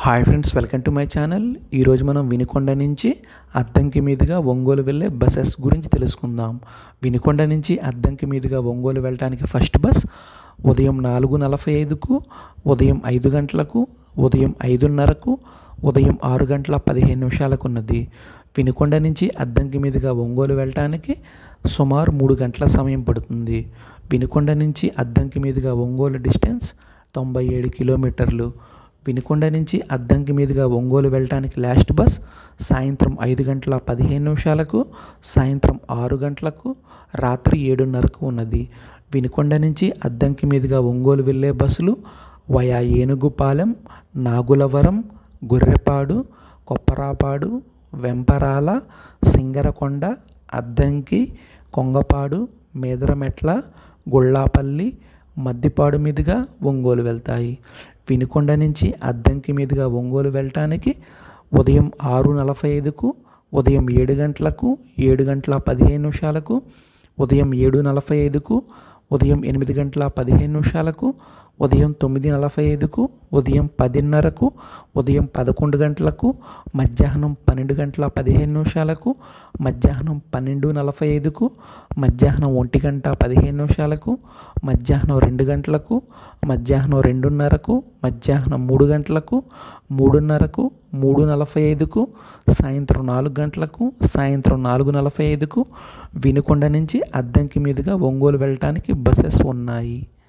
hi friends welcome to my channel ఈరోజు మనం వినుకొండ నుంచి అద్దంకి మీదుగా ఒంగోలు వెళ్ళే బస్సెస్ గురించి తెలుసుకుందాం వినుకొండ నుంచి అద్దంకి మీదుగా ఒంగోలు వెళ్ళడానికి ఫస్ట్ బస్ ఉదయం నాలుగు నలభై ఐదుకు ఉదయం ఐదు గంటలకు ఉదయం ఐదున్నరకు ఉదయం ఆరు గంటల పదిహేను నిమిషాలకు ఉన్నది వినుకొండ నుంచి అద్దంకి మీదుగా ఒంగోలు వెళ్ళటానికి సుమారు మూడు గంటల సమయం పడుతుంది వినుకొండ నుంచి అద్దంకి మీదుగా ఒంగోలు డిస్టెన్స్ తొంభై ఏడు కిలోమీటర్లు వినుకొండ నుంచి అద్దంకి మీదుగా ఒంగోలు వెళ్ళటానికి లాస్ట్ బస్ సాయంత్రం ఐదు గంటల పదిహేను నిమిషాలకు సాయంత్రం ఆరు గంటలకు రాత్రి ఏడున్నరకు ఉన్నది వినుకొండ నుంచి అద్దంకి మీదుగా ఒంగోలు వెళ్ళే బస్సులు వయా ఏనుగుపాలెం నాగులవరం గొర్రెపాడు కొప్పరాపాడు వెంపరాల సింగరకొండ అద్దంకి కొంగపాడు మేదరమెట్ల గుళ్ళాపల్లి మద్దిపాడు మీదుగా ఒంగోలు వెళ్తాయి వినుకొండ నుంచి అద్దంకి మీదుగా ఒంగోలు వెళ్ళటానికి ఉదయం ఆరు నలభై ఐదుకు ఉదయం ఏడు గంటలకు ఏడు గంటల పదిహేను నిమిషాలకు ఉదయం ఏడు నలభై ఐదుకు ఉదయం ఎనిమిది గంటల పదిహేను నిమిషాలకు ఉదయం తొమ్మిది నలభై ఐదుకు ఉదయం పదిన్నరకు ఉదయం పదకొండు గంటలకు మధ్యాహ్నం పన్నెండు గంటల పదిహేను నిమిషాలకు మధ్యాహ్నం పన్నెండు నలభై ఐదుకు మధ్యాహ్నం ఒంటి గంట పదిహేను నిమిషాలకు మధ్యాహ్నం రెండు గంటలకు మధ్యాహ్నం రెండున్నరకు మధ్యాహ్నం మూడు గంటలకు మూడున్నరకు మూడు నలభై ఐదుకు సాయంత్రం నాలుగు గంటలకు సాయంత్రం నాలుగు నలభై ఐదుకు వినుకొండ నుంచి అద్దంకి మీదుగా ఒంగోలు వెళ్ళటానికి బస్సెస్ ఉన్నాయి